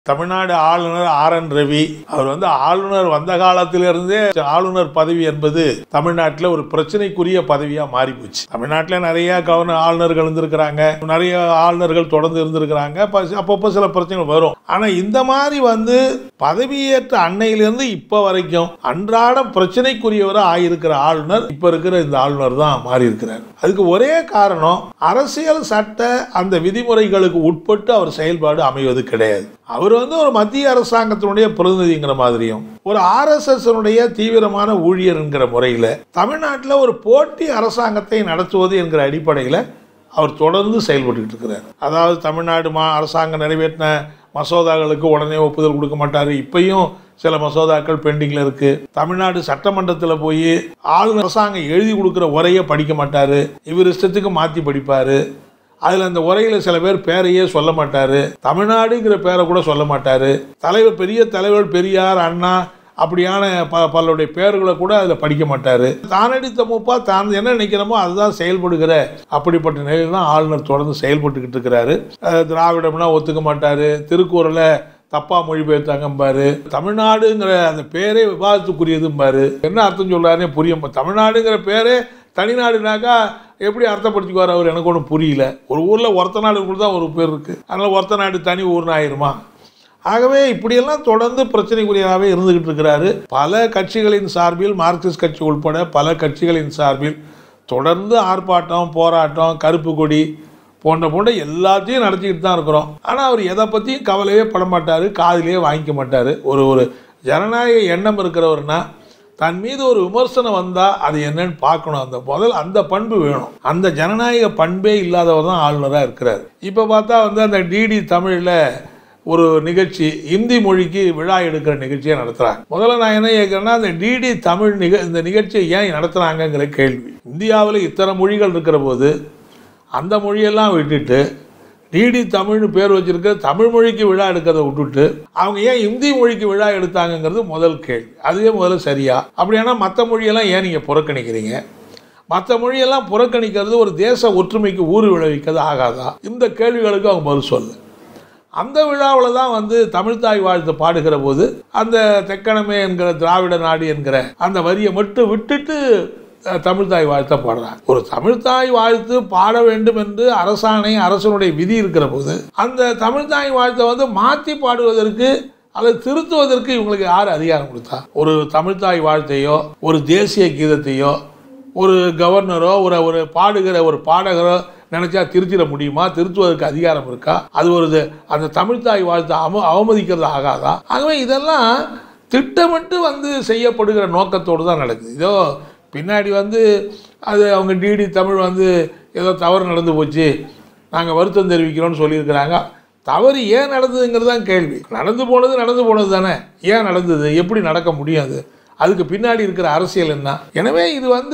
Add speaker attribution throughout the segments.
Speaker 1: தமிழ்நாடு ஆளுநர் R N Ravi அவர் வந்து ஆளுநர் வந்த காலத்திலிருந்தே ஆளுநர் பதவி என்பது தமிழ்நாட்டில் ஒரு பிரச்சனைக்குரிய பதவியா மாறி போச்சு தமிழ்நாட்டில் நிறைய கவர்னர் ஆளுநர்கள் இருந்திருக்கிறாங்க நிறைய ஆளுநர்கள் தொடர்ந்து இருந்திருக்கிறாங்க ப- அப்பப்போ சில பிரச்சனைகள் வரும் ஆனா இந்த மாதிரி வந்து பதவியேற்ற அன்னையிலிருந்து இப்ப வரைக்கும் அன்றாடம் பிரச்சனைக்குரியவராக ஆகியிருக்கிற ஆளுநர் இப்ப இருக்கிற இந்த ஆளுநர் தான் மாறி இருக்கிறார் அதுக்கு ஒரே காரணம் அரசியல் சட்ட அந்த விதிமுறைகளுக்கு உட்பட்டு அவர் செயல்பாடு அமைவது கிடையாது அவர் வந்து ஒரு மத்திய அரசாங்கத்தினுடைய பிரதிநிதிங்கிற மாதிரியும் ஒரு ஆர்எஸ்எஸ் தீவிரமான ஊழியர் என்கிற முறையில் தமிழ்நாட்டில் ஒரு போட்டி அரசாங்கத்தை நடத்துவது என்கிற அடிப்படையில் அவர் தொடர்ந்து செயல்பட்டுக்கிட்டு இருக்கிறார் அதாவது தமிழ்நாடு மா அரசாங்கம் நிறைவேற்றின மசோதாக்களுக்கு உடனே ஒப்புதல் கொடுக்க மாட்டார் இப்பயும் சில மசோதாக்கள் பெண்டிங்கில் இருக்கு தமிழ்நாடு சட்டமன்றத்தில் போய் ஆளுநர் அரசாங்கம் எழுதி கொடுக்குற உரையை படிக்க மாட்டார் இவர் இஷ்டத்துக்கு மாற்றி படிப்பார் அதில் அந்த உரையில் சில பேர் பேரையே சொல்ல மாட்டார் தமிழ்நாடுங்கிற பேரை கூட சொல்ல மாட்டார் தலைவர் பெரிய தலைவர் பெரியார் அண்ணா அப்படியான ப பலருடைய பேர்களை கூட அதில் படிக்க மாட்டார் தானடித்த மூப்பா தான் என்ன நினைக்கிறோமோ அதுதான் செயல்படுகிற அப்படிப்பட்ட நிலையில் தான் ஆளுநர் தொடர்ந்து செயல்பட்டுக்கிட்டு இருக்கிறாரு அஹ் திராவிடம்னா ஒத்துக்க மாட்டார் திருக்குறளை தப்பா மொழிபெயர்த்தாங்கம்பாரு தமிழ்நாடுங்கிற அந்த பேரே விவாதத்துக்குரியதும்பாரு என்ன அர்த்தம் சொல்றாருன்னே புரியும் தமிழ்நாடுங்கிற பேரே தனிநாடுனாக்கா எப்படி அர்த்தப்படுத்திக்குவார் அவர் எனக்கு ஒன்றும் புரியல ஒரு ஊரில் ஒருத்த நாடு கூட தான் ஒரு பேர் இருக்குது அதனால் ஒருத்த நாடு தனி ஊர்னு ஆயிருமா ஆகவே இப்படியெல்லாம் தொடர்ந்து பிரச்சனைக்குரியதாகவே இருந்துகிட்டு இருக்கிறாரு பல கட்சிகளின் சார்பில் மார்க்சிஸ்ட் கட்சி உட்பட பல கட்சிகளின் சார்பில் தொடர்ந்து ஆர்ப்பாட்டம் போராட்டம் கருப்பு கொடி போன்ற போன்ற எல்லாத்தையும் நடத்திக்கிட்டு தான் இருக்கிறோம் ஆனால் அவர் எதை பற்றியும் கவலையே பட மாட்டார் காதிலேயே வாங்கிக்க மாட்டார் ஒரு ஒரு ஜனநாயக எண்ணம் இருக்கிறவர்னா தன் மீது ஒரு விமர்சனம் வந்தால் அது என்னன்னு பார்க்கணும் அந்த முதல் அந்த பண்பு வேணும் அந்த ஜனநாயக பண்பே இல்லாதவர் தான் ஆளுநராக இருக்கிறார் இப்போ பார்த்தா வந்து அந்த டிடி தமிழில் ஒரு நிகழ்ச்சி இந்தி மொழிக்கு விழா எடுக்கிற நிகழ்ச்சியை நடத்துகிறாங்க முதல்ல நான் என்ன கேட்குறேன்னா அந்த டிடி தமிழ் நிக இந்த நிகழ்ச்சியை ஏன் நடத்துகிறாங்கங்கிற கேள்வி இந்தியாவில் இத்தனை மொழிகள் இருக்கிற போது அந்த மொழியெல்லாம் விட்டுட்டு டிடி தமிழ்னு பேர் வச்சிருக்க தமிழ் மொழிக்கு விழா எடுக்கிறத விட்டுட்டு அவங்க ஏன் இந்தி மொழிக்கு விழா எடுத்தாங்கங்கிறது முதல் கேள்வி அதுவே முதல்ல சரியா அப்படியானா மற்ற மொழியெல்லாம் ஏன் நீங்கள் புறக்கணிக்கிறீங்க மற்ற மொழியெல்லாம் புறக்கணிக்கிறது ஒரு தேச ஒற்றுமைக்கு ஊறு விளைவிக்கிறது ஆகாதா இந்த கேள்விகளுக்கு அவங்க பதில் சொல்ல அந்த விழாவில் தான் வந்து தமிழ்தாய் வாழ்த்து பாடுகிற போது அந்த தெக்கணமே என்கிற திராவிட நாடு என்கிற அந்த வரியை மட்டும் விட்டுட்டு அஹ், தமிழ்தாய் வாழ்த்தை பாடுறாங்க ஒரு தமிழ்தாய் வாழ்த்து பாட வேண்டும் என்று அரசாணை அரசனுடைய விதி இருக்கிற போது அந்த தமிழ்தாய் வாழ்த்தை வந்து மாற்றி பாடுவதற்கு அல்லது திருத்துவதற்கு இவங்களுக்கு யார் அதிகாரம் கொடுத்தா ஒரு தமிழ்தாய் வாழ்த்தையோ ஒரு தேசிய கீதத்தையோ ஒரு கவர்னரோ ஒரு ஒரு பாடுகிற ஒரு பாடகரோ நினைச்சா திருத்திட முடியுமா திருத்துவதற்கு அதிகாரம் இருக்கா அது ஒரு இது- அந்த தமிழ்தாய் வாழ்த்தை அவ அவமதிக்கிறது ஆகாதா ஆகவே இதெல்லாம் திட்டமிட்டு வந்து செய்யப்படுகிற நோக்கத்தோடு தான் நடக்குது இதோ பின்னாடி வந்து அது அவங்க டிடி தமிழ் வந்து ஏதோ தவறு நடந்து போச்சு நாங்கள் வருத்தம் தெரிவிக்கிறோம்னு சொல்லியிருக்கிறாங்க தவறு ஏன் நடந்ததுங்கிறது தான் கேள்வி நடந்து போனது நடந்து போனது தானே ஏன் நடந்தது எப்படி நடக்க முடியும் அது அதுக்கு பின்னாடி இருக்கிற அரசியல் என்ன எனவே இது வந்து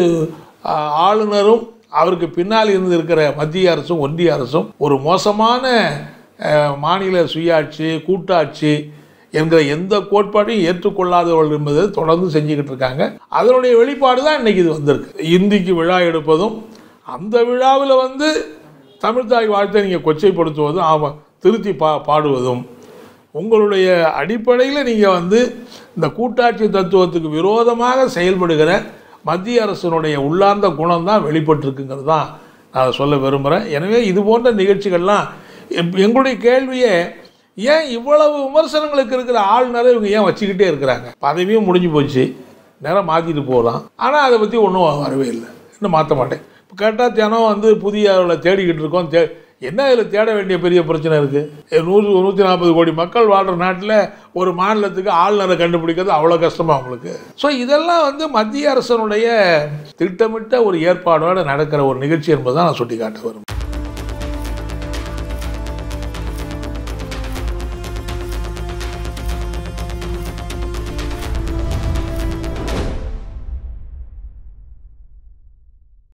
Speaker 1: ஆ, ஆளுநரும் அவருக்கு பின்னால் இருந்து இருக்கிற மத்திய அரசும் ஒன்றிய அரசும் ஒரு மோசமான அஹ், மாநில சுயாட்சி கூட்டாட்சி என்கிற எந்த கோட்பாட்டையும் ஏற்றுக்கொள்ளாதவர்கள் என்பதை தொடர்ந்து செஞ்சுக்கிட்டு இருக்காங்க அதனுடைய வெளிப்பாடு தான் இன்னைக்கு இது வந்திருக்கு இந்திக்கு விழா எடுப்பதும் அந்த விழாவில் வந்து தமிழ்தாய் வாழ்த்தை நீங்கள் கொச்சைப்படுத்துவதும் ஆமாம் திருத்தி பா பாடுவதும் உங்களுடைய அடிப்படையில் நீங்கள் வந்து இந்த கூட்டாட்சி தத்துவத்துக்கு விரோதமாக செயல்படுகிற மத்திய அரசினுடைய உள்ளார்ந்த குணம் தான் வெளிப்பட்டிருக்குங்கிறது தான் நான் சொல்ல விரும்புகிறேன் எனவே இது போன்ற நிகழ்ச்சிகள்லாம் எப்- எங்களுடைய கேள்வியே ஏன் இவ்வளவு விமர்சனங்களுக்கு இருக்கிற ஆளுநரை இவங்க ஏன் வச்சுக்கிட்டே இருக்கிறாங்க பதவியும் முடிஞ்சு போச்சு நேரம் மாற்றிட்டு போகலாம் ஆனால் அதை பற்றி ஒன்றும் வரவே இல்லை இன்னும் மாற்ற மாட்டேன் இப்போ கேட்டால் தினம் வந்து புதிய அளவில் தேடிக்கிட்டு இருக்கோம் தே என்ன இதில் தேட வேண்டிய பெரிய பிரச்சனை இருக்குது நூறு நூற்றி நாற்பது கோடி மக்கள் வாழ்கிற நாட்டில் ஒரு மாநிலத்துக்கு ஆளுநரை கண்டுபிடிக்கிறது அவ்வளோ கஷ்டமா அவங்களுக்கு ஸோ இதெல்லாம் வந்து மத்திய அரசனுடைய திட்டமிட்ட ஒரு ஏற்பாடோடு நடக்கிற ஒரு நிகழ்ச்சி என்பதை நான் சுட்டி காட்ட வரும்